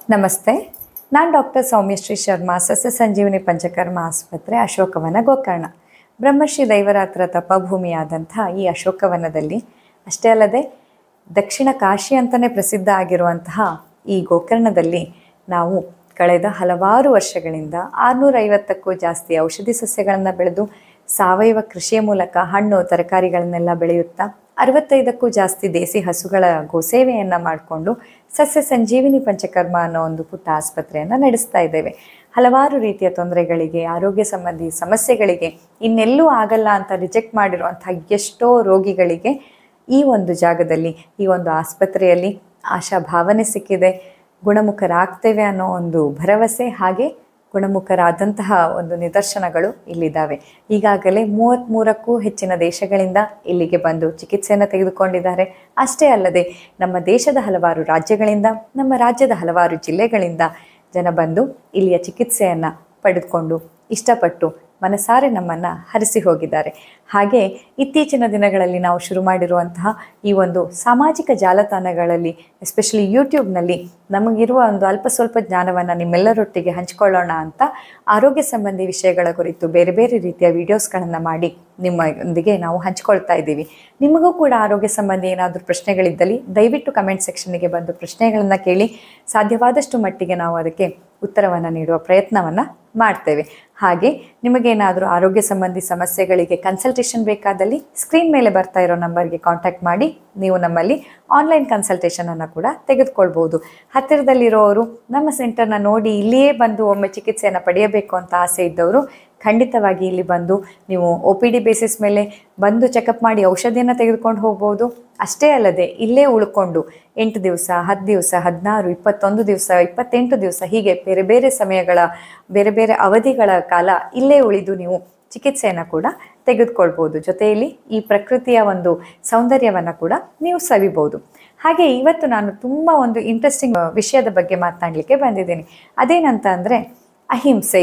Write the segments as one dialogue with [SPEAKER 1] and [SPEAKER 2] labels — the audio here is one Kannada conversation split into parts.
[SPEAKER 1] ನಮಸ್ತೆ ನಾನು ಡಾಕ್ಟರ್ ಸೌಮ್ಯಶ್ರೀ ಶರ್ಮಾ ಸಸ್ಯ ಸಂಜೀವನಿ ಪಂಚಕರ್ಮ ಆಸ್ಪತ್ರೆ ಅಶೋಕವನ ಗೋಕರ್ಣ ಬ್ರಹ್ಮಶ್ರೀ ದೈವರಾತ್ರ ತಪಭೂಮಿಯಾದಂಥ ಈ ಅಶೋಕವನದಲ್ಲಿ ಅಷ್ಟೇ ಅಲ್ಲದೆ ದಕ್ಷಿಣ ಕಾಶಿ ಅಂತಲೇ ಪ್ರಸಿದ್ಧ ಆಗಿರುವಂತಹ ಈ ಗೋಕರ್ಣದಲ್ಲಿ ನಾವು ಕಳೆದ ಹಲವಾರು ವರ್ಷಗಳಿಂದ ಆರುನೂರೈವತ್ತಕ್ಕೂ ಜಾಸ್ತಿ ಔಷಧಿ ಸಸ್ಯಗಳನ್ನು ಬೆಳೆದು ಸಾವಯವ ಕೃಷಿಯ ಮೂಲಕ ಹಣ್ಣು ತರಕಾರಿಗಳನ್ನೆಲ್ಲ ಬೆಳೆಯುತ್ತಾ ಅರವತ್ತೈದಕ್ಕೂ ಜಾಸ್ತಿ ದೇಸಿ ಹಸುಗಳ ಗೋಸೇವೆಯನ್ನು ಮಾಡಿಕೊಂಡು ಸಸ್ಯ ಸಂಜೀವಿನಿ ಪಂಚಕರ್ಮ ಅನ್ನೋ ಒಂದು ಪುಟ್ಟ ಆಸ್ಪತ್ರೆಯನ್ನು ನಡೆಸ್ತಾ ಇದ್ದೇವೆ ಹಲವಾರು ರೀತಿಯ ತೊಂದರೆಗಳಿಗೆ ಆರೋಗ್ಯ ಸಂಬಂಧಿ ಸಮಸ್ಯೆಗಳಿಗೆ ಇನ್ನೆಲ್ಲೂ ಆಗಲ್ಲ ಅಂತ ರಿಜೆಕ್ಟ್ ಮಾಡಿರುವಂಥ ಎಷ್ಟೋ ರೋಗಿಗಳಿಗೆ ಈ ಒಂದು ಜಾಗದಲ್ಲಿ ಈ ಒಂದು ಆಸ್ಪತ್ರೆಯಲ್ಲಿ ಆಶಾ ಭಾವನೆ ಸಿಕ್ಕಿದೆ ಗುಣಮುಖರಾಗ್ತೇವೆ ಅನ್ನೋ ಒಂದು ಭರವಸೆ ಹಾಗೆ ಗುಣಮುಖರಾದಂತಹ ಒಂದು ನಿದರ್ಶನಗಳು ಇಲ್ಲಿದ್ದಾವೆ ಈಗಾಗಲೇ ಮೂವತ್ತ್ಮೂರಕ್ಕೂ ಹೆಚ್ಚಿನ ದೇಶಗಳಿಂದ ಇಲ್ಲಿಗೆ ಬಂದು ಚಿಕಿತ್ಸೆಯನ್ನು ತೆಗೆದುಕೊಂಡಿದ್ದಾರೆ ಅಷ್ಟೇ ಅಲ್ಲದೆ ನಮ್ಮ ದೇಶದ ಹಲವಾರು ರಾಜ್ಯಗಳಿಂದ ನಮ್ಮ ರಾಜ್ಯದ ಹಲವಾರು ಜಿಲ್ಲೆಗಳಿಂದ ಜನ ಬಂದು ಇಲ್ಲಿಯ ಚಿಕಿತ್ಸೆಯನ್ನು ಪಡೆದುಕೊಂಡು ಇಷ್ಟಪಟ್ಟು ಮನಸಾರೆ ನಮ್ಮನ್ನು ಹರಿಸಿ ಹೋಗಿದ್ದಾರೆ ಹಾಗೆ ಇತ್ತೀಚಿನ ದಿನಗಳಲ್ಲಿ ನಾವು ಶುರು ಮಾಡಿರುವಂತಹ ಈ ಒಂದು ಸಾಮಾಜಿಕ ಜಾಲತಾಣಗಳಲ್ಲಿ ಎಸ್ಪೆಷಲಿ ಯೂಟ್ಯೂಬ್ನಲ್ಲಿ ನಮಗಿರುವ ಒಂದು ಅಲ್ಪ ಸ್ವಲ್ಪ ಜ್ಞಾನವನ್ನು ನಿಮ್ಮೆಲ್ಲರೊಟ್ಟಿಗೆ ಹಂಚಿಕೊಳ್ಳೋಣ ಅಂತ ಆರೋಗ್ಯ ಸಂಬಂಧಿ ವಿಷಯಗಳ ಕುರಿತು ಬೇರೆ ಬೇರೆ ರೀತಿಯ ವಿಡಿಯೋಸ್ಗಳನ್ನು ಮಾಡಿ ನಿಮ್ಮೊಂದಿಗೆ ನಾವು ಹಂಚ್ಕೊಳ್ತಾ ಇದ್ದೀವಿ ನಿಮಗೂ ಕೂಡ ಆರೋಗ್ಯ ಸಂಬಂಧಿ ಏನಾದರೂ ಪ್ರಶ್ನೆಗಳಿದ್ದಲ್ಲಿ ದಯವಿಟ್ಟು ಕಮೆಂಟ್ ಸೆಕ್ಷನ್ಗೆ ಬಂದು ಪ್ರಶ್ನೆಗಳನ್ನು ಕೇಳಿ ಸಾಧ್ಯವಾದಷ್ಟು ಮಟ್ಟಿಗೆ ನಾವು ಅದಕ್ಕೆ ಉತ್ತರವನ್ನು ನೀಡುವ ಪ್ರಯತ್ನವನ್ನು ಮಾಡ್ತೇವೆ ಹಾಗೆ ನಿಮಗೇನಾದರೂ ಆರೋಗ್ಯ ಸಂಬಂಧಿ ಸಮಸ್ಯೆಗಳಿಗೆ ಕನ್ಸಲ್ಟೇಷನ್ ಬೇಕಾದಲ್ಲಿ ಸ್ಕ್ರೀನ್ ಮೇಲೆ ಬರ್ತಾ ಇರೋ ನಂಬರ್ಗೆ ಕಾಂಟ್ಯಾಕ್ಟ್ ಮಾಡಿ ನೀವು ನಮ್ಮಲ್ಲಿ ಆನ್ಲೈನ್ ಕನ್ಸಲ್ಟೇಷನನ್ನು ಕೂಡ ತೆಗೆದುಕೊಳ್ಬೋದು ಹತ್ತಿರದಲ್ಲಿರೋರು ನಮ್ಮ ಸೆಂಟರ್ನ ನೋಡಿ ಇಲ್ಲಿಯೇ ಬಂದು ಒಮ್ಮೆ ಚಿಕಿತ್ಸೆಯನ್ನು ಪಡೆಯಬೇಕು ಅಂತ ಆಸೆ ಇದ್ದವರು ಖಂಡಿತವಾಗಿ ಇಲ್ಲಿ ಬಂದು ನೀವು ಒ ಪಿ ಡಿ ಬೇಸಿಸ್ ಮೇಲೆ ಬಂದು ಚೆಕಪ್ ಮಾಡಿ ಔಷಧಿಯನ್ನು ತೆಗೆದುಕೊಂಡು ಹೋಗ್ಬೋದು ಅಷ್ಟೇ ಅಲ್ಲದೆ ಇಲ್ಲೇ ಉಳ್ಕೊಂಡು ಎಂಟು ದಿವಸ ಹತ್ತು ದಿವಸ ಹದಿನಾರು ಇಪ್ಪತ್ತೊಂದು ದಿವಸ ಇಪ್ಪತ್ತೆಂಟು ದಿವಸ ಹೀಗೆ ಬೇರೆ ಬೇರೆ ಸಮಯಗಳ ಬೇರೆ ಬೇರೆ ಅವಧಿಗಳ ಕಾಲ ಇಲ್ಲೇ ಉಳಿದು ನೀವು ಚಿಕಿತ್ಸೆಯನ್ನು ಕೂಡ ತೆಗೆದುಕೊಳ್ಬೋದು ಜೊತೆಯಲ್ಲಿ ಈ ಪ್ರಕೃತಿಯ ಒಂದು ಸೌಂದರ್ಯವನ್ನು ಕೂಡ ನೀವು ಸವಿಬೋದು ಹಾಗೆ ಇವತ್ತು ನಾನು ತುಂಬ ಒಂದು ಇಂಟ್ರೆಸ್ಟಿಂಗ್ ವಿಷಯದ ಬಗ್ಗೆ ಮಾತನಾಡಲಿಕ್ಕೆ ಬಂದಿದ್ದೀನಿ ಅದೇನಂತ ಅಂದರೆ ಅಹಿಂಸೆ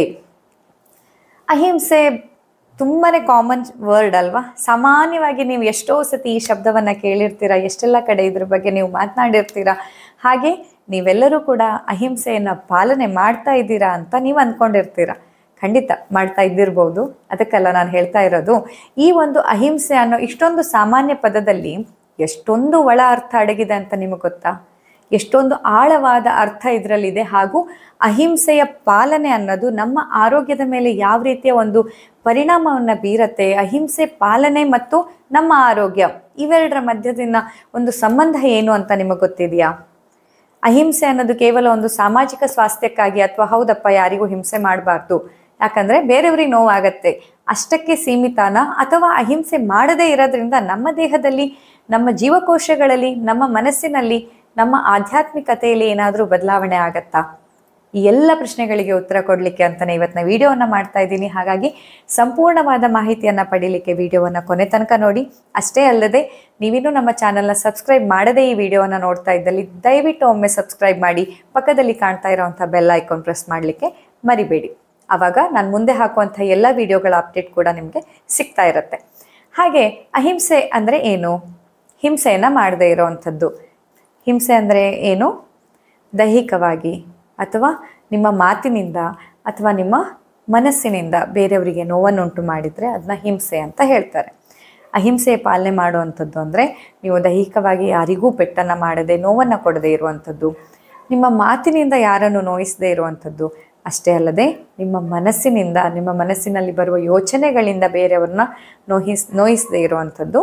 [SPEAKER 1] ಅಹಿಂಸೆ ತುಂಬಾ ಕಾಮನ್ ವರ್ಡ್ ಅಲ್ವಾ ಸಾಮಾನ್ಯವಾಗಿ ನೀವು ಎಷ್ಟೋ ಸತಿ ಈ ಶಬ್ದವನ್ನು ಕೇಳಿರ್ತೀರ ಎಷ್ಟೆಲ್ಲ ಕಡೆ ಇದ್ರ ಬಗ್ಗೆ ನೀವು ಮಾತನಾಡಿರ್ತೀರ ಹಾಗೆ ನೀವೆಲ್ಲರೂ ಕೂಡ ಅಹಿಂಸೆಯನ್ನು ಪಾಲನೆ ಮಾಡ್ತಾ ಇದ್ದೀರಾ ಅಂತ ನೀವು ಅಂದ್ಕೊಂಡಿರ್ತೀರ ಖಂಡಿತ ಮಾಡ್ತಾ ಇದ್ದಿರ್ಬೋದು ಅದಕ್ಕೆಲ್ಲ ನಾನು ಹೇಳ್ತಾ ಇರೋದು ಈ ಒಂದು ಅಹಿಂಸೆ ಅನ್ನೋ ಇಷ್ಟೊಂದು ಸಾಮಾನ್ಯ ಪದದಲ್ಲಿ ಎಷ್ಟೊಂದು ಒಳ ಅರ್ಥ ಅಡಗಿದೆ ಅಂತ ನಿಮಗೆ ಗೊತ್ತಾ ಎಷ್ಟೊಂದು ಆಳವಾದ ಅರ್ಥ ಇದರಲ್ಲಿದೆ ಹಾಗೂ ಅಹಿಂಸೆಯ ಪಾಲನೆ ಅನ್ನೋದು ನಮ್ಮ ಆರೋಗ್ಯದ ಮೇಲೆ ಯಾವ ರೀತಿಯ ಒಂದು ಪರಿಣಾಮವನ್ನು ಬೀರತ್ತೆ ಅಹಿಂಸೆ ಪಾಲನೆ ಮತ್ತು ನಮ್ಮ ಆರೋಗ್ಯ ಇವೆರಡರ ಮಧ್ಯದಿಂದ ಒಂದು ಸಂಬಂಧ ಏನು ಅಂತ ನಿಮಗೆ ಗೊತ್ತಿದೆಯಾ ಅಹಿಂಸೆ ಅನ್ನೋದು ಕೇವಲ ಒಂದು ಸಾಮಾಜಿಕ ಸ್ವಾಸ್ಥ್ಯಕ್ಕಾಗಿ ಅಥವಾ ಹೌದಪ್ಪ ಯಾರಿಗೂ ಹಿಂಸೆ ಮಾಡಬಾರ್ದು ಯಾಕಂದರೆ ಬೇರೆಯವ್ರಿಗೆ ನೋವಾಗತ್ತೆ ಅಷ್ಟಕ್ಕೆ ಸೀಮಿತನ ಅಥವಾ ಅಹಿಂಸೆ ಮಾಡದೇ ಇರೋದ್ರಿಂದ ನಮ್ಮ ದೇಹದಲ್ಲಿ ನಮ್ಮ ಜೀವಕೋಶಗಳಲ್ಲಿ ನಮ್ಮ ಮನಸ್ಸಿನಲ್ಲಿ ನಮ್ಮ ಆಧ್ಯಾತ್ಮಿಕತೆಯಲ್ಲಿ ಏನಾದರೂ ಬದಲಾವಣೆ ಆಗತ್ತಾ ಈ ಎಲ್ಲ ಪ್ರಶ್ನೆಗಳಿಗೆ ಉತ್ತರ ಕೊಡಲಿಕ್ಕೆ ಅಂತಲೇ ಇವತ್ತಿನ ವಿಡಿಯೋವನ್ನು ಮಾಡ್ತಾ ಇದ್ದೀನಿ ಹಾಗಾಗಿ ಸಂಪೂರ್ಣವಾದ ಮಾಹಿತಿಯನ್ನು ಪಡೀಲಿಕ್ಕೆ ವಿಡಿಯೋವನ್ನು ಕೊನೆ ತನಕ ನೋಡಿ ಅಷ್ಟೇ ಅಲ್ಲದೆ ನೀವಿನ್ನೂ ನಮ್ಮ ಚಾನಲ್ನ ಸಬ್ಸ್ಕ್ರೈಬ್ ಮಾಡದೇ ಈ ವಿಡಿಯೋವನ್ನು ನೋಡ್ತಾ ಇದ್ದಲ್ಲಿ ದಯವಿಟ್ಟು ಒಮ್ಮೆ ಸಬ್ಸ್ಕ್ರೈಬ್ ಮಾಡಿ ಪಕ್ಕದಲ್ಲಿ ಕಾಣ್ತಾ ಇರೋವಂಥ ಬೆಲ್ ಐಕಾನ್ ಪ್ರೆಸ್ ಮಾಡಲಿಕ್ಕೆ ಮರಿಬೇಡಿ ಆವಾಗ ನಾನು ಮುಂದೆ ಹಾಕುವಂಥ ಎಲ್ಲ ವಿಡಿಯೋಗಳ ಅಪ್ಡೇಟ್ ಕೂಡ ನಿಮಗೆ ಸಿಗ್ತಾ ಇರುತ್ತೆ ಹಾಗೆ ಅಹಿಂಸೆ ಅಂದರೆ ಏನು ಹಿಂಸೆಯನ್ನು ಮಾಡದೇ ಇರೋವಂಥದ್ದು ಹಿಂಸೆ ಅಂದರೆ ಏನು ದೈಹಿಕವಾಗಿ ಅಥವಾ ನಿಮ್ಮ ಮಾತಿನಿಂದ ಅಥವಾ ನಿಮ್ಮ ಮನಸ್ಸಿನಿಂದ ಬೇರೆಯವರಿಗೆ ನೋವನ್ನುಂಟು ಮಾಡಿದರೆ ಅದನ್ನ ಹಿಂಸೆ ಅಂತ ಹೇಳ್ತಾರೆ ಅಹಿಂಸೆ ಪಾಲನೆ ಮಾಡುವಂಥದ್ದು ಅಂದರೆ ನೀವು ದೈಹಿಕವಾಗಿ ಯಾರಿಗೂ ಪೆಟ್ಟನ್ನು ಮಾಡದೆ ನೋವನ್ನು ಕೊಡದೇ ಇರುವಂಥದ್ದು ನಿಮ್ಮ ಮಾತಿನಿಂದ ಯಾರನ್ನು ನೋಯಿಸದೇ ಇರುವಂಥದ್ದು ಅಷ್ಟೇ ಅಲ್ಲದೆ ನಿಮ್ಮ ಮನಸ್ಸಿನಿಂದ ನಿಮ್ಮ ಮನಸ್ಸಿನಲ್ಲಿ ಬರುವ ಯೋಚನೆಗಳಿಂದ ಬೇರೆಯವ್ರನ್ನ ನೋಯಿಸ್ ನೋಯಿಸದೇ ಇರುವಂಥದ್ದು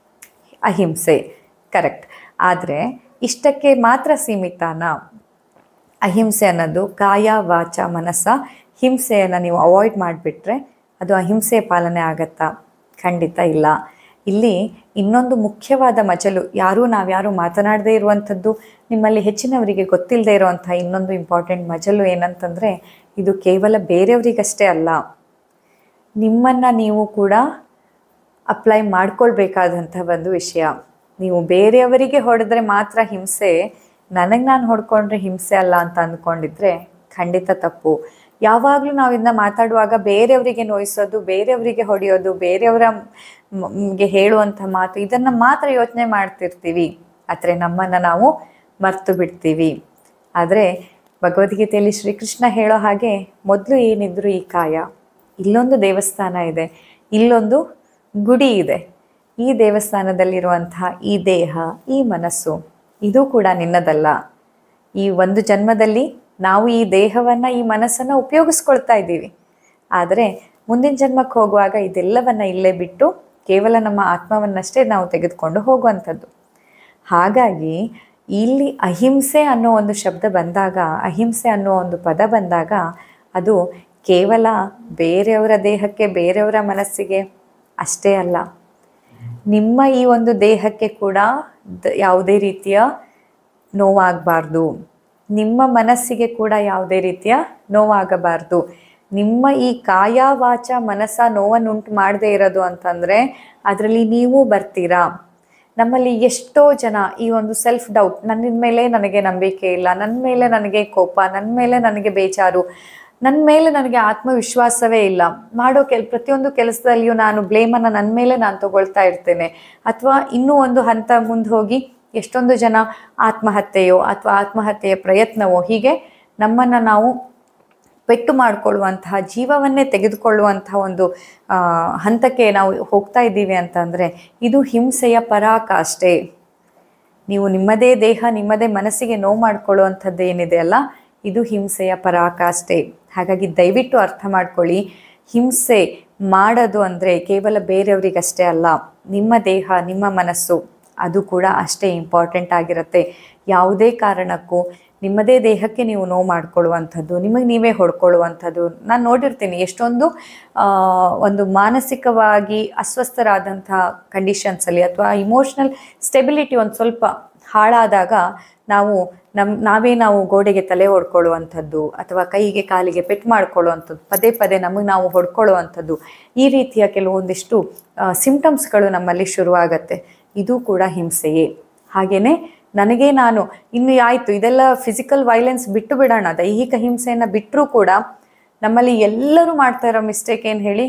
[SPEAKER 1] ಅಹಿಂಸೆ ಕರೆಕ್ಟ್ ಆದರೆ ಇಷ್ಟಕ್ಕೆ ಮಾತ್ರ ಸೀಮಿತನಾ ಅಹಿಂಸೆ ಅನ್ನೋದು ಕಾಯ ವಾಚ ಮನಸ್ಸ ಹಿಂಸೆಯನ್ನು ನೀವು ಅವಾಯ್ಡ್ ಮಾಡಿಬಿಟ್ರೆ ಅದು ಅಹಿಂಸೆ ಪಾಲನೆ ಆಗತ್ತಾ ಖಂಡಿತ ಇಲ್ಲ ಇಲ್ಲಿ ಇನ್ನೊಂದು ಮುಖ್ಯವಾದ ಮಜಲು ಯಾರೂ ನಾವ್ಯಾರೂ ಮಾತನಾಡದೇ ಇರುವಂಥದ್ದು ನಿಮ್ಮಲ್ಲಿ ಹೆಚ್ಚಿನವರಿಗೆ ಗೊತ್ತಿಲ್ಲದೆ ಇರುವಂಥ ಇನ್ನೊಂದು ಇಂಪಾರ್ಟೆಂಟ್ ಮಜಲು ಏನಂತಂದರೆ ಇದು ಕೇವಲ ಬೇರೆಯವರಿಗಷ್ಟೇ ಅಲ್ಲ ನಿಮ್ಮನ್ನು ನೀವು ಕೂಡ ಅಪ್ಲೈ ಮಾಡ್ಕೊಳ್ಬೇಕಾದಂಥ ಒಂದು ವಿಷಯ ನೀವು ಬೇರೆಯವರಿಗೆ ಹೊಡೆದ್ರೆ ಮಾತ್ರ ಹಿಂಸೆ ನನಗೆ ನಾನು ಹೊಡ್ಕೊಂಡ್ರೆ ಹಿಂಸೆ ಅಲ್ಲ ಅಂತ ಅಂದ್ಕೊಂಡಿದ್ರೆ ಖಂಡಿತ ತಪ್ಪು ಯಾವಾಗಲೂ ನಾವು ಇದನ್ನ ಮಾತಾಡುವಾಗ ಬೇರೆಯವರಿಗೆ ನೋಯಿಸೋದು ಬೇರೆಯವರಿಗೆ ಹೊಡೆಯೋದು ಬೇರೆಯವರ ಮ್- ಗೆ ಹೇಳುವಂಥ ಮಾತು ಇದನ್ನು ಮಾತ್ರ ಯೋಚನೆ ಮಾಡ್ತಿರ್ತೀವಿ ಆದರೆ ನಮ್ಮನ್ನು ನಾವು ಮರ್ತು ಬಿಡ್ತೀವಿ ಆದರೆ ಭಗವದ್ಗೀತೆಯಲ್ಲಿ ಶ್ರೀಕೃಷ್ಣ ಹೇಳೋ ಹಾಗೆ ಮೊದಲು ಏನಿದ್ರು ಈ ಕಾಯ ಇಲ್ಲೊಂದು ದೇವಸ್ಥಾನ ಇದೆ ಇಲ್ಲೊಂದು ಗುಡಿ ಇದೆ ಈ ದೇವಸ್ಥಾನದಲ್ಲಿರುವಂತಹ ಈ ದೇಹ ಈ ಮನಸ್ಸು ಇದು ಕೂಡ ನಿನ್ನದಲ್ಲ ಈ ಒಂದು ಜನ್ಮದಲ್ಲಿ ನಾವು ಈ ದೇಹವನ್ನು ಈ ಮನಸ್ಸನ್ನು ಉಪಯೋಗಿಸ್ಕೊಳ್ತಾ ಇದ್ದೀವಿ ಆದರೆ ಮುಂದಿನ ಜನ್ಮಕ್ಕೆ ಹೋಗುವಾಗ ಇದೆಲ್ಲವನ್ನ ಇಲ್ಲೇ ಬಿಟ್ಟು ಕೇವಲ ನಮ್ಮ ಆತ್ಮವನ್ನಷ್ಟೇ ನಾವು ತೆಗೆದುಕೊಂಡು ಹೋಗುವಂಥದ್ದು ಹಾಗಾಗಿ ಇಲ್ಲಿ ಅಹಿಂಸೆ ಅನ್ನೋ ಒಂದು ಶಬ್ದ ಬಂದಾಗ ಅಹಿಂಸೆ ಅನ್ನೋ ಒಂದು ಪದ ಬಂದಾಗ ಅದು ಕೇವಲ ಬೇರೆಯವರ ದೇಹಕ್ಕೆ ಬೇರೆಯವರ ಮನಸ್ಸಿಗೆ ಅಷ್ಟೇ ಅಲ್ಲ ನಿಮ್ಮ ಈ ಒಂದು ದೇಹಕ್ಕೆ ಕೂಡ ದ- ಯಾವುದೇ ರೀತಿಯ ನೋವಾಗಬಾರ್ದು ನಿಮ್ಮ ಮನಸ್ಸಿಗೆ ಕೂಡ ಯಾವುದೇ ರೀತಿಯ ನೋವಾಗಬಾರ್ದು ನಿಮ್ಮ ಈ ಕಾಯ ವಾಚ ಮನಸ್ಸ ನೋವನ್ನುಂಟು ಮಾಡದೇ ಇರೋದು ಅಂತಂದರೆ ಅದರಲ್ಲಿ ನೀವು ಬರ್ತೀರಾ ನಮ್ಮಲ್ಲಿ ಎಷ್ಟೋ ಜನ ಈ ಒಂದು ಸೆಲ್ಫ್ ಡೌಟ್ ನನ್ನ ಮೇಲೆ ನನಗೆ ನಂಬಿಕೆ ಇಲ್ಲ ನನ್ನ ಮೇಲೆ ನನಗೆ ಕೋಪ ನನ್ನ ಮೇಲೆ ನನಗೆ ಬೇಜಾರು ನನ್ನ ಮೇಲೆ ನನಗೆ ಆತ್ಮವಿಶ್ವಾಸವೇ ಇಲ್ಲ ಮಾಡೋ ಕೆಲ್ ಪ್ರತಿಯೊಂದು ಕೆಲಸದಲ್ಲಿಯೂ ನಾನು ಬ್ಲೇಮನ್ನು ನನ್ನ ಮೇಲೆ ನಾನು ತಗೊಳ್ತಾ ಇರ್ತೇನೆ ಅಥವಾ ಇನ್ನೂ ಒಂದು ಹಂತ ಮುಂದೆ ಹೋಗಿ ಎಷ್ಟೊಂದು ಜನ ಆತ್ಮಹತ್ಯೆಯೋ ಅಥವಾ ಆತ್ಮಹತ್ಯೆಯ ಪ್ರಯತ್ನವೋ ಹೀಗೆ ನಮ್ಮನ್ನು ನಾವು ಪೆಟ್ಟು ಮಾಡಿಕೊಳ್ಳುವಂತಹ ಜೀವವನ್ನೇ ತೆಗೆದುಕೊಳ್ಳುವಂತಹ ಒಂದು ಆ, ಹಂತಕ್ಕೆ ನಾವು ಹೋಗ್ತಾ ಇದ್ದೀವಿ ಅಂತಂದರೆ ಇದು ಹಿಂಸೆಯ ಪರಾಕಾಷ್ಠೆ ನೀವು ನಿಮ್ಮದೇ ದೇಹ ನಿಮ್ಮದೇ ಮನಸ್ಸಿಗೆ ನೋವು ಮಾಡಿಕೊಳ್ಳುವಂಥದ್ದು ಏನಿದೆ ಅಲ್ಲ ಇದು ಹಿಂಸೆಯ ಪರಾಕಾಷ್ಠೆ ಹಾಗಾಗಿ ದಯವಿಟ್ಟು ಅರ್ಥ ಮಾಡ್ಕೊಳ್ಳಿ ಹಿಂಸೆ ಮಾಡೋದು ಅಂದರೆ ಕೇವಲ ಬೇರೆಯವರಿಗಷ್ಟೇ ಅಲ್ಲ ನಿಮ್ಮ ದೇಹ ನಿಮ್ಮ ಮನಸ್ಸು ಅದು ಕೂಡ ಅಷ್ಟೇ ಇಂಪಾರ್ಟೆಂಟ್ ಆಗಿರುತ್ತೆ ಯಾವುದೇ ಕಾರಣಕ್ಕೂ ನಿಮ್ಮದೇ ದೇಹಕ್ಕೆ ನೀವು ನೋವು ಮಾಡ್ಕೊಳ್ಳುವಂಥದ್ದು ನಿಮಗೆ ನೀವೇ ಹೊಡ್ಕೊಳ್ಳುವಂಥದ್ದು ನಾನು ನೋಡಿರ್ತೀನಿ ಎಷ್ಟೊಂದು ಆ, ಒಂದು ಮಾನಸಿಕವಾಗಿ ಅಸ್ವಸ್ಥರಾದಂಥ ಕಂಡೀಷನ್ಸಲ್ಲಿ ಅಥವಾ ಇಮೋಷ್ನಲ್ ಸ್ಟೆಬಿಲಿಟಿ ಒಂದು ಸ್ವಲ್ಪ ಹಾಳಾದಾಗ ನಾವು ನಮ್ಮ ನಾವೇ ನಾವು ಗೋಡೆಗೆ ತಲೆ ಹೊಡ್ಕೊಳ್ಳುವಂಥದ್ದು ಅಥವಾ ಕೈಗೆ ಕಾಲಿಗೆ ಪೆಟ್ಟು ಮಾಡ್ಕೊಳ್ಳುವಂಥದ್ದು ಪದೇ ಪದೇ ನಮಗೆ ನಾವು ಹೊಡ್ಕೊಳ್ಳುವಂಥದ್ದು ಈ ರೀತಿಯ ಕೆಲವೊಂದಿಷ್ಟು ಸಿಂಪ್ಟಮ್ಸ್ಗಳು ನಮ್ಮಲ್ಲಿ ಶುರುವಾಗತ್ತೆ ಇದು ಕೂಡ ಹಿಂಸೆಯೇ ಹಾಗೆಯೇ ನನಗೆ ನಾನು ಇನ್ನು ಆಯಿತು ಇದೆಲ್ಲ ಫಿಸಿಕಲ್ ವೈಲೆನ್ಸ್ ಬಿಟ್ಟು ಬಿಡೋಣ ದೈಹಿಕ ಹಿಂಸೆಯನ್ನು ಬಿಟ್ಟರೂ ಕೂಡ ನಮ್ಮಲ್ಲಿ ಎಲ್ಲರೂ ಮಾಡ್ತಾ ಇರೋ ಮಿಸ್ಟೇಕ್ ಏನು ಹೇಳಿ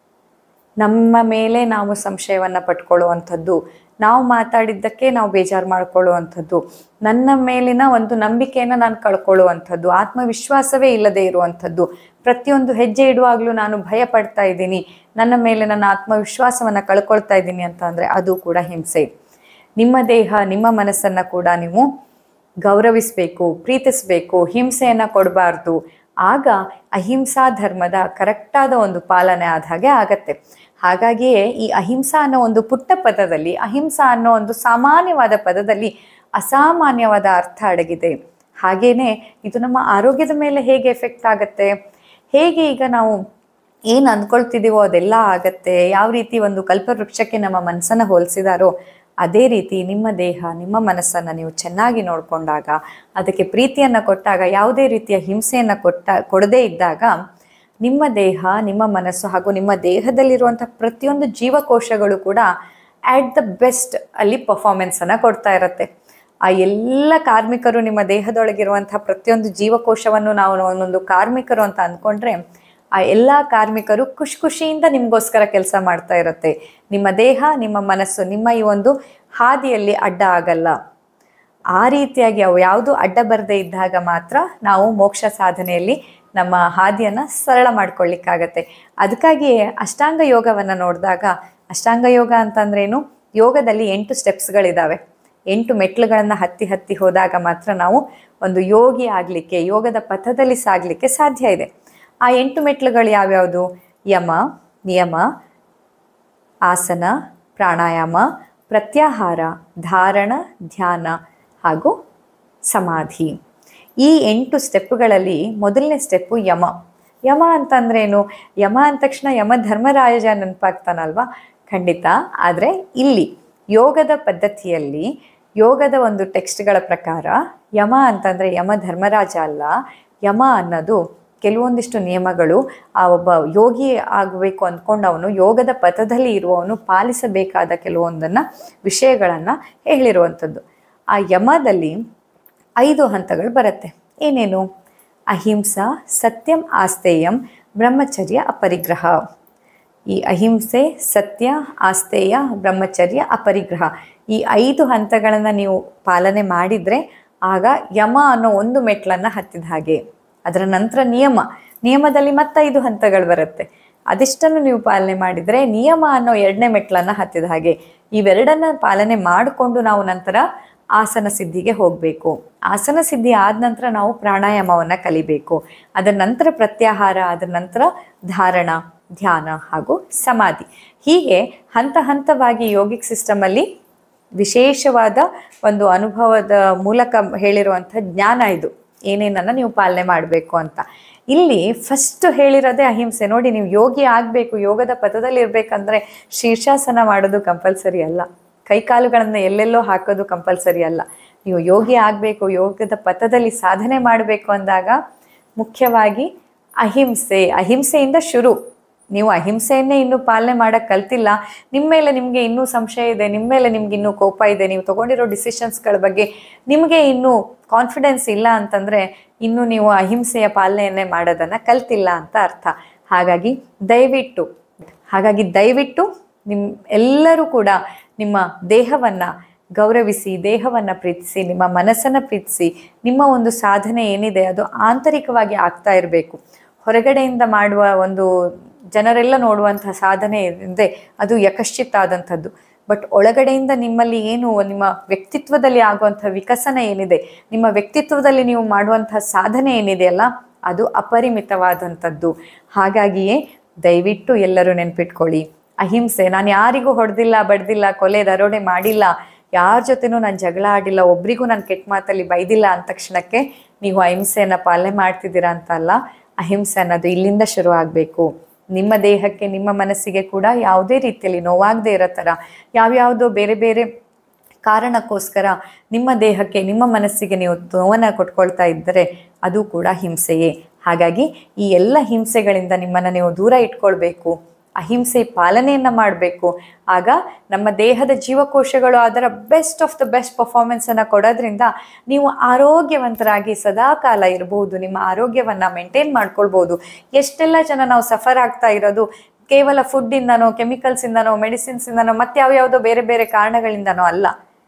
[SPEAKER 1] ನಮ್ಮ ಮೇಲೆ ನಾವು ಸಂಶಯವನ್ನು ಪಟ್ಕೊಳ್ಳುವಂಥದ್ದು ನಾವು ಮಾತಾಡಿದ್ದಕ್ಕೆ ನಾವು ಬೇಜಾರು ಮಾಡ್ಕೊಳ್ಳುವಂಥದ್ದು ನನ್ನ ಮೇಲಿನ ಒಂದು ನಂಬಿಕೆಯನ್ನು ನಾನು ಕಳ್ಕೊಳ್ಳುವಂಥದ್ದು ಆತ್ಮವಿಶ್ವಾಸವೇ ಇಲ್ಲದೆ ಇರುವಂಥದ್ದು ಪ್ರತಿಯೊಂದು ಹೆಜ್ಜೆ ಇಡುವಾಗಲೂ ನಾನು ಭಯ ಪಡ್ತಾ ಇದ್ದೀನಿ ನನ್ನ ಮೇಲೆ ನನ್ನ ಆತ್ಮವಿಶ್ವಾಸವನ್ನು ಕಳ್ಕೊಳ್ತಾ ಇದ್ದೀನಿ ಅಂತ ಅಂದರೆ ಅದು ಕೂಡ ಹಿಂಸೆ ನಿಮ್ಮ ದೇಹ ನಿಮ್ಮ ಮನಸ್ಸನ್ನು ಕೂಡ ನೀವು ಗೌರವಿಸಬೇಕು ಪ್ರೀತಿಸಬೇಕು ಹಿಂಸೆಯನ್ನು ಕೊಡಬಾರ್ದು ಆಗ ಅಹಿಂಸಾ ಧರ್ಮದ ಕರೆಕ್ಟಾದ ಒಂದು ಪಾಲನೆ ಆದ ಹಾಗೆ ಆಗತ್ತೆ ಹಾಗಾಗಿಯೇ ಈ ಅಹಿಂಸಾ ಅನ್ನೋ ಒಂದು ಪುಟ್ಟ ಪದದಲ್ಲಿ ಅಹಿಂಸಾ ಅನ್ನೋ ಒಂದು ಸಾಮಾನ್ಯವಾದ ಪದದಲ್ಲಿ ಅಸಾಮಾನ್ಯವಾದ ಅರ್ಥ ಅಡಗಿದೆ ಹಾಗೇನೆ ಇದು ನಮ್ಮ ಆರೋಗ್ಯದ ಮೇಲೆ ಹೇಗೆ ಎಫೆಕ್ಟ್ ಆಗತ್ತೆ ಹೇಗೆ ಈಗ ನಾವು ಏನು ಅಂದ್ಕೊಳ್ತಿದ್ದೀವೋ ಅದೆಲ್ಲ ಆಗತ್ತೆ ಯಾವ ರೀತಿ ಒಂದು ಕಲ್ಪವೃಕ್ಷಕ್ಕೆ ನಮ್ಮ ಮನಸ್ಸನ್ನು ಹೋಲಿಸಿದಾರೋ ಅದೇ ರೀತಿ ನಿಮ್ಮ ದೇಹ ನಿಮ್ಮ ಮನಸ್ಸನ್ನು ನೀವು ಚೆನ್ನಾಗಿ ನೋಡಿಕೊಂಡಾಗ ಅದಕ್ಕೆ ಪ್ರೀತಿಯನ್ನು ಕೊಟ್ಟಾಗ ಯಾವುದೇ ರೀತಿಯ ಹಿಂಸೆಯನ್ನು ಕೊಟ್ಟ ಕೊಡದೇ ಇದ್ದಾಗ ನಿಮ್ಮ ದೇಹ ನಿಮ್ಮ ಮನಸ್ಸು ಹಾಗೂ ನಿಮ್ಮ ದೇಹದಲ್ಲಿರುವಂಥ ಪ್ರತಿಯೊಂದು ಜೀವಕೋಶಗಳು ಕೂಡ ಆ್ಯಟ್ ದ ಬೆಸ್ಟ್ ಅಲ್ಲಿ ಪರ್ಫಾರ್ಮೆನ್ಸನ್ನು ಕೊಡ್ತಾ ಇರುತ್ತೆ ಆ ಎಲ್ಲ ಕಾರ್ಮಿಕರು ನಿಮ್ಮ ದೇಹದೊಳಗಿರುವಂಥ ಪ್ರತಿಯೊಂದು ಜೀವಕೋಶವನ್ನು ನಾವು ಒಂದೊಂದು ಕಾರ್ಮಿಕರು ಅಂತ ಅಂದ್ಕೊಂಡ್ರೆ ಆ ಎಲ್ಲ ಕಾರ್ಮಿಕರು ಖುಷಿ ಖುಷಿಯಿಂದ ನಿಮಗೋಸ್ಕರ ಕೆಲಸ ಮಾಡ್ತಾ ಇರುತ್ತೆ ನಿಮ್ಮ ದೇಹ ನಿಮ್ಮ ಮನಸ್ಸು ನಿಮ್ಮ ಈ ಒಂದು ಹಾದಿಯಲ್ಲಿ ಅಡ್ಡ ಆಗಲ್ಲ ಆ ರೀತಿಯಾಗಿ ಅವು ಯಾವುದು ಅಡ್ಡ ಬರದೇ ಇದ್ದಾಗ ಮಾತ್ರ ನಾವು ಮೋಕ್ಷ ಸಾಧನೆಯಲ್ಲಿ ನಮ್ಮ ಹಾದಿಯನ್ನು ಸರಳ ಮಾಡ್ಕೊಳ್ಳಿಕ್ಕಾಗತ್ತೆ ಅದಕ್ಕಾಗಿಯೇ ಅಷ್ಟಾಂಗ ಯೋಗವನ್ನು ನೋಡಿದಾಗ ಅಷ್ಟಾಂಗ ಯೋಗ ಅಂತಂದ್ರೇನು ಯೋಗದಲ್ಲಿ ಎಂಟು ಸ್ಟೆಪ್ಸ್ಗಳಿದ್ದಾವೆ ಎಂಟು ಮೆಟ್ಲುಗಳನ್ನು ಹತ್ತಿ ಹತ್ತಿ ಹೋದಾಗ ಮಾತ್ರ ನಾವು ಒಂದು ಯೋಗಿ ಆಗಲಿಕ್ಕೆ ಯೋಗದ ಪಥದಲ್ಲಿ ಸಾಗಲಿಕ್ಕೆ ಸಾಧ್ಯ ಇದೆ ಆ ಎಂಟು ಮೆಟ್ಲುಗಳು ಯಾವ್ಯಾವುದು ಯಮ ನಿಯಮ ಆಸನ ಪ್ರಾಣಾಯಾಮ ಪ್ರತ್ಯಾಹಾರ ಧಾರಣ ಧ್ಯಾನ ಹಾಗೂ ಸಮಾಧಿ ಈ ಎಂಟು ಸ್ಟೆಪ್ಪುಗಳಲ್ಲಿ ಮೊದಲನೇ ಸ್ಟೆಪ್ಪು ಯಮ ಯಮ ಅಂತಂದ್ರೇನು ಯಮ ಅಂದ ತಕ್ಷಣ ಯಮ ಧರ್ಮರಾಜ ನೆನಪಾಗ್ತಾನಲ್ವಾ ಖಂಡಿತ ಆದರೆ ಇಲ್ಲಿ ಯೋಗದ ಪದ್ಧತಿಯಲ್ಲಿ ಯೋಗದ ಒಂದು ಟೆಕ್ಸ್ಟ್ಗಳ ಪ್ರಕಾರ ಯಮ ಅಂತಂದರೆ ಯಮ ಧರ್ಮರಾಜ ಅಲ್ಲ ಯಮ ಅನ್ನೋದು ಕೆಲವೊಂದಿಷ್ಟು ನಿಯಮಗಳು ಆ ಒಬ್ಬ ಯೋಗಿ ಆಗಬೇಕು ಅಂದ್ಕೊಂಡು ಅವನು ಯೋಗದ ಪಥದಲ್ಲಿ ಇರುವವನು ಪಾಲಿಸಬೇಕಾದ ಕೆಲವೊಂದನ್ನು ವಿಷಯಗಳನ್ನು ಹೇಳಿರುವಂಥದ್ದು ಆ ಯಮದಲ್ಲಿ ಐದು ಹಂತಗಳು ಬರುತ್ತೆ ಏನೇನು ಅಹಿಂಸಾ ಸತ್ಯಂ ಆಸ್ತೇಯಂ ಬ್ರಹ್ಮಚರ್ಯ ಅಪರಿಗ್ರಹ ಈ ಅಹಿಂಸೆ ಸತ್ಯ ಆಸ್ತೇಯ ಬ್ರಹ್ಮಚರ್ಯ ಅಪರಿಗ್ರಹ ಈ ಐದು ಹಂತಗಳನ್ನು ನೀವು ಪಾಲನೆ ಮಾಡಿದರೆ ಆಗ ಯಮ ಅನ್ನೋ ಒಂದು ಮೆಟ್ಲನ್ನು ಹತ್ತಿದ ಹಾಗೆ ಅದರ ನಂತರ ನಿಯಮ ನಿಯಮದಲ್ಲಿ ಮತ್ತೈದು ಹಂತಗಳು ಬರುತ್ತೆ ಅದಿಷ್ಟನ್ನು ನೀವು ಪಾಲನೆ ಮಾಡಿದರೆ ನಿಯಮ ಅನ್ನೋ ಎರಡನೇ ಮೆಟ್ಲನ್ನು ಹತ್ತಿದ ಹಾಗೆ ಇವೆರಡನ್ನ ಪಾಲನೆ ಮಾಡಿಕೊಂಡು ನಾವು ನಂತರ ಆಸನ ಸಿದ್ಧಿಗೆ ಹೋಗಬೇಕು ಆಸನ ಸಿದ್ಧಿ ಆದ ನಂತರ ನಾವು ಪ್ರಾಣಾಯಾಮವನ್ನು ಕಲಿಬೇಕು ಅದರ ನಂತರ ಪ್ರತ್ಯಾಹಾರ ಅದರ ನಂತರ ಧಾರಣ ಧ್ಯಾನ ಹಾಗೂ ಸಮಾಧಿ ಹೀಗೆ ಹಂತ ಹಂತವಾಗಿ ಯೋಗಿಕ್ ಸಿಸ್ಟಮಲ್ಲಿ ವಿಶೇಷವಾದ ಒಂದು ಅನುಭವದ ಮೂಲಕ ಹೇಳಿರುವಂಥ ಜ್ಞಾನ ಇದು ಏನೇನನ್ನು ನೀವು ಪಾಲನೆ ಮಾಡಬೇಕು ಅಂತ ಇಲ್ಲಿ ಫಸ್ಟ್ ಹೇಳಿರೋದೇ ಅಹಿಂಸೆ ನೋಡಿ ನೀವು ಯೋಗಿ ಆಗಬೇಕು ಯೋಗದ ಪಥದಲ್ಲಿ ಇರಬೇಕಂದ್ರೆ ಶೀರ್ಷಾಸನ ಮಾಡೋದು ಕಂಪಲ್ಸರಿ ಅಲ್ಲ ಕೈಕಾಲುಗಳನ್ನು ಎಲ್ಲೆಲ್ಲೋ ಹಾಕೋದು ಕಂಪಲ್ಸರಿ ಅಲ್ಲ ನೀವು ಯೋಗಿ ಆಗಬೇಕು ಯೋಗದ ಪಥದಲ್ಲಿ ಸಾಧನೆ ಮಾಡಬೇಕು ಅಂದಾಗ ಮುಖ್ಯವಾಗಿ ಅಹಿಂಸೆ ಅಹಿಂಸೆಯಿಂದ ಶುರು ನೀವು ಅಹಿಂಸೆಯನ್ನೇ ಇನ್ನೂ ಪಾಲನೆ ಮಾಡೋಕ್ಕೆ ಕಲ್ತಿಲ್ಲ ನಿಮ್ಮ ಮೇಲೆ ನಿಮಗೆ ಇನ್ನೂ ಸಂಶಯ ಇದೆ ನಿಮ್ಮ ಮೇಲೆ ನಿಮ್ಗೆ ಇನ್ನೂ ಕೋಪ ಇದೆ ನೀವು ತೊಗೊಂಡಿರೋ ಡಿಸಿಷನ್ಸ್ಗಳ ಬಗ್ಗೆ ನಿಮಗೆ ಇನ್ನೂ ಕಾನ್ಫಿಡೆನ್ಸ್ ಇಲ್ಲ ಅಂತಂದರೆ ಇನ್ನೂ ನೀವು ಅಹಿಂಸೆಯ ಪಾಲನೆಯನ್ನೇ ಮಾಡೋದನ್ನು ಕಲ್ತಿಲ್ಲ ಅಂತ ಅರ್ಥ ಹಾಗಾಗಿ ದಯವಿಟ್ಟು ಹಾಗಾಗಿ ದಯವಿಟ್ಟು ನಿಮ್ಮ ಎಲ್ಲರೂ ಕೂಡ ನಿಮ್ಮ ದೇಹವನ್ನು ಗೌರವಿಸಿ ದೇಹವನ್ನು ಪ್ರೀತಿಸಿ ನಿಮ್ಮ ಮನಸ್ಸನ್ನು ಪ್ರೀತಿಸಿ ನಿಮ್ಮ ಒಂದು ಸಾಧನೆ ಏನಿದೆ ಅದು ಆಂತರಿಕವಾಗಿ ಆಗ್ತಾ ಇರಬೇಕು ಹೊರಗಡೆಯಿಂದ ಮಾಡುವ ಒಂದು ಜನರೆಲ್ಲ ನೋಡುವಂತಹ ಸಾಧನೆ ಇದೆ ಅದು ಯಕಶ್ಚಿತ್ ಆದಂಥದ್ದು ಬಟ್ ಒಳಗಡೆಯಿಂದ ನಿಮ್ಮಲ್ಲಿ ಏನು ನಿಮ್ಮ ವ್ಯಕ್ತಿತ್ವದಲ್ಲಿ ಆಗುವಂಥ ವಿಕಸನ ಏನಿದೆ ನಿಮ್ಮ ವ್ಯಕ್ತಿತ್ವದಲ್ಲಿ ನೀವು ಮಾಡುವಂಥ ಸಾಧನೆ ಏನಿದೆಯಲ್ಲ ಅದು ಅಪರಿಮಿತವಾದಂಥದ್ದು ಹಾಗಾಗಿಯೇ ದಯವಿಟ್ಟು ಎಲ್ಲರೂ ನೆನ್ಪಿಟ್ಕೊಳ್ಳಿ ಅಹಿಂಸೆ ನಾನು ಯಾರಿಗೂ ಹೊಡೆದಿಲ್ಲ ಬಡ್ದಿಲ್ಲ ಕೊಲೆ ದರೋಡೆ ಮಾಡಿಲ್ಲ ಯಾರ ಜೊತೆನೂ ನಾನು ಜಗಳ ಆಡಿಲ್ಲ ಒಬ್ರಿಗೂ ನಾನು ಕೆಟ್ಟ ಮಾತಲ್ಲಿ ಬೈದಿಲ್ಲ ಅಂದ ತಕ್ಷಣಕ್ಕೆ ನೀವು ಅಹಿಂಸೆಯನ್ನು ಪಾಲನೆ ಮಾಡ್ತಿದ್ದೀರಾ ಅಂತ ಅಲ್ಲ ಅಹಿಂಸೆ ಅನ್ನೋದು ಇಲ್ಲಿಂದ ಶುರು ಆಗಬೇಕು ನಿಮ್ಮ ದೇಹಕ್ಕೆ ನಿಮ್ಮ ಮನಸ್ಸಿಗೆ ಕೂಡ ಯಾವುದೇ ರೀತಿಯಲ್ಲಿ ನೋವಾಗದೇ ಇರೋ ಥರ ಯಾವ್ಯಾವುದೋ ಬೇರೆ ಬೇರೆ ಕಾರಣಕ್ಕೋಸ್ಕರ ನಿಮ್ಮ ದೇಹಕ್ಕೆ ನಿಮ್ಮ ಮನಸ್ಸಿಗೆ ನೀವು ನೋವನ್ನು ಕೊಟ್ಕೊಳ್ತಾ ಇದ್ದರೆ ಅದು ಕೂಡ ಹಿಂಸೆಯೇ ಹಾಗಾಗಿ ಈ ಎಲ್ಲ ಹಿಂಸೆಗಳಿಂದ ನಿಮ್ಮನ್ನು ನೀವು ದೂರ ಇಟ್ಕೊಳ್ಬೇಕು ಅಹಿಂಸೆ ಪಾಲನೆಯನ್ನು ಮಾಡಬೇಕು ಆಗ ನಮ್ಮ ದೇಹದ ಜೀವಕೋಶಗಳು ಅದರ ಬೆಸ್ಟ್ ಆಫ್ ದ ಬೆಸ್ಟ್ ಪರ್ಫಾರ್ಮೆನ್ಸನ್ನು ಕೊಡೋದ್ರಿಂದ ನೀವು ಆರೋಗ್ಯವಂತರಾಗಿ ಸದಾಕಾಲ ಇರಬಹುದು ನಿಮ್ಮ ಆರೋಗ್ಯವನ್ನು ಮೇಂಟೈನ್ ಮಾಡ್ಕೊಳ್ಬೋದು ಎಷ್ಟೆಲ್ಲ ಜನ ನಾವು ಸಫರ್ ಆಗ್ತಾ ಇರೋದು ಕೇವಲ ಫುಡ್ಡಿಂದನೋ ಕೆಮಿಕಲ್ಸಿಂದನೋ ಮೆಡಿಸಿನ್ಸಿಂದನೋ ಮತ್ತು ಯಾವ್ಯಾವುದೋ ಬೇರೆ ಬೇರೆ ಕಾರಣಗಳಿಂದನೋ ಅಲ್ಲ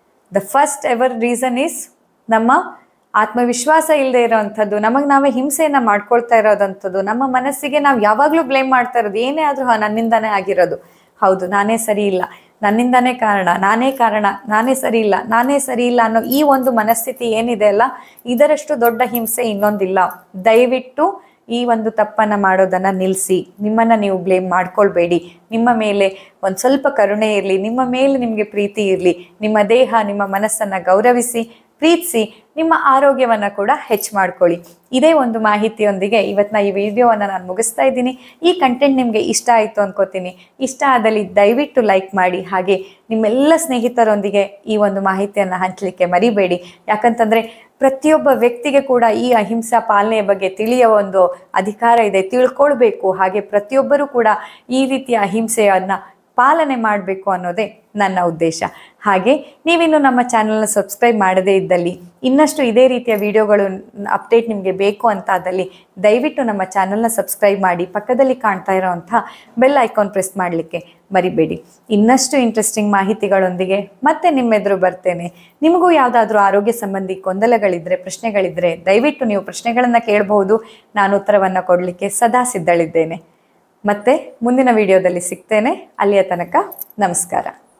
[SPEAKER 1] the first ever reason is ನಮ್ಮ ಆತ್ಮವಿಶ್ವಾಸ ಇಲ್ಲದೆ ಇರೋವಂಥದ್ದು ನಮಗೆ ನಾವೇ ಹಿಂಸೆಯನ್ನು ಮಾಡ್ಕೊಳ್ತಾ ಇರೋದಂಥದ್ದು ನಮ್ಮ ಮನಸ್ಸಿಗೆ ನಾವು ಯಾವಾಗಲೂ ಬ್ಲೇಮ್ ಮಾಡ್ತಾ ಇರೋದು ಏನೇ ಆದರೂ ನನ್ನಿಂದಾನೇ ಆಗಿರೋದು ಹೌದು ನಾನೇ ಸರಿ ಇಲ್ಲ ನನ್ನಿಂದಾನೇ ಕಾರಣ ನಾನೇ ಕಾರಣ ನಾನೇ ಸರಿ ಇಲ್ಲ ನಾನೇ ಸರಿ ಇಲ್ಲ ಅನ್ನೋ ಈ ಒಂದು ಮನಸ್ಥಿತಿ ಏನಿದೆ ಅಲ್ಲ ಇದರಷ್ಟು ದೊಡ್ಡ ಹಿಂಸೆ ಇನ್ನೊಂದಿಲ್ಲ ದಯವಿಟ್ಟು ಈ ಒಂದು ತಪ್ಪನ್ನು ಮಾಡೋದನ್ನು ನಿಲ್ಲಿಸಿ ನಿಮ್ಮನ್ನು ನೀವು ಬ್ಲೇಮ್ ಮಾಡ್ಕೊಳ್ಬೇಡಿ ನಿಮ್ಮ ಮೇಲೆ ಒಂದು ಸ್ವಲ್ಪ ಕರುಣೆ ಇರಲಿ ನಿಮ್ಮ ಮೇಲೆ ನಿಮಗೆ ಪ್ರೀತಿ ಇರಲಿ ನಿಮ್ಮ ದೇಹ ನಿಮ್ಮ ಮನಸ್ಸನ್ನು ಗೌರವಿಸಿ ಪ್ರೀತಿಸಿ ನಿಮ್ಮ ಆರೋಗ್ಯವನ್ನು ಕೂಡ ಹೆಚ್ಚು ಮಾಡ್ಕೊಳ್ಳಿ ಇದೇ ಒಂದು ಮಾಹಿತಿಯೊಂದಿಗೆ ಇವತ್ತಿನ ಈ ವಿಡಿಯೋವನ್ನು ನಾನು ಮುಗಿಸ್ತಾ ಇದ್ದೀನಿ ಈ ಕಂಟೆಂಟ್ ನಿಮಗೆ ಇಷ್ಟ ಆಯಿತು ಅನ್ಕೋತೀನಿ ಇಷ್ಟ ಆದಲ್ಲಿ ದಯವಿಟ್ಟು ಲೈಕ್ ಮಾಡಿ ಹಾಗೆ ನಿಮ್ಮೆಲ್ಲ ಸ್ನೇಹಿತರೊಂದಿಗೆ ಈ ಒಂದು ಮಾಹಿತಿಯನ್ನು ಹಂಚಲಿಕ್ಕೆ ಮರಿಬೇಡಿ ಯಾಕಂತಂದರೆ ಪ್ರತಿಯೊಬ್ಬ ವ್ಯಕ್ತಿಗೆ ಕೂಡ ಈ ಅಹಿಂಸಾ ಪಾಲನೆಯ ಬಗ್ಗೆ ತಿಳಿಯೋ ಒಂದು ಅಧಿಕಾರ ಇದೆ ತಿಳ್ಕೊಳ್ಬೇಕು ಹಾಗೆ ಪ್ರತಿಯೊಬ್ಬರೂ ಕೂಡ ಈ ರೀತಿಯ ಅಹಿಂಸೆಯನ್ನು ಪಾಲನೆ ಮಾಡಬೇಕು ಅನ್ನೋದೇ ನನ್ನ ಉದ್ದೇಶ ಹಾಗೆ ನೀವಿನ್ನು ನಮ್ಮ ಚಾನಲ್ನ ಸಬ್ಸ್ಕ್ರೈಬ್ ಮಾಡದೇ ಇದ್ದಲ್ಲಿ ಇನ್ನಷ್ಟು ಇದೇ ರೀತಿಯ ವಿಡಿಯೋಗಳು ಅಪ್ಡೇಟ್ ನಿಮಗೆ ಬೇಕು ಅಂತ ಆದಲ್ಲಿ ದಯವಿಟ್ಟು ನಮ್ಮ ಚಾನಲ್ನ ಸಬ್ಸ್ಕ್ರೈಬ್ ಮಾಡಿ ಪಕ್ಕದಲ್ಲಿ ಕಾಣ್ತಾ ಇರೋವಂಥ ಬೆಲ್ ಐಕಾನ್ ಪ್ರೆಸ್ ಮಾಡಲಿಕ್ಕೆ ಮರಿಬೇಡಿ ಇನ್ನಷ್ಟು ಇಂಟ್ರೆಸ್ಟಿಂಗ್ ಮಾಹಿತಿಗಳೊಂದಿಗೆ ಮತ್ತೆ ನಿಮ್ಮೆದುರು ಬರ್ತೇನೆ ನಿಮಗೂ ಯಾವುದಾದ್ರೂ ಆರೋಗ್ಯ ಸಂಬಂಧಿ ಗೊಂದಲಗಳಿದ್ದರೆ ಪ್ರಶ್ನೆಗಳಿದ್ದರೆ ದಯವಿಟ್ಟು ನೀವು ಪ್ರಶ್ನೆಗಳನ್ನು ಕೇಳಬಹುದು ನಾನು ಉತ್ತರವನ್ನು ಕೊಡಲಿಕ್ಕೆ ಸದಾ ಸಿದ್ಧಳಿದ್ದೇನೆ ಮತ್ತೆ ಮುಂದಿನ ವಿಡಿಯೋದಲ್ಲಿ ಸಿಗ್ತೇನೆ ಅಲ್ಲಿಯ ತನಕ ನಮಸ್ಕಾರ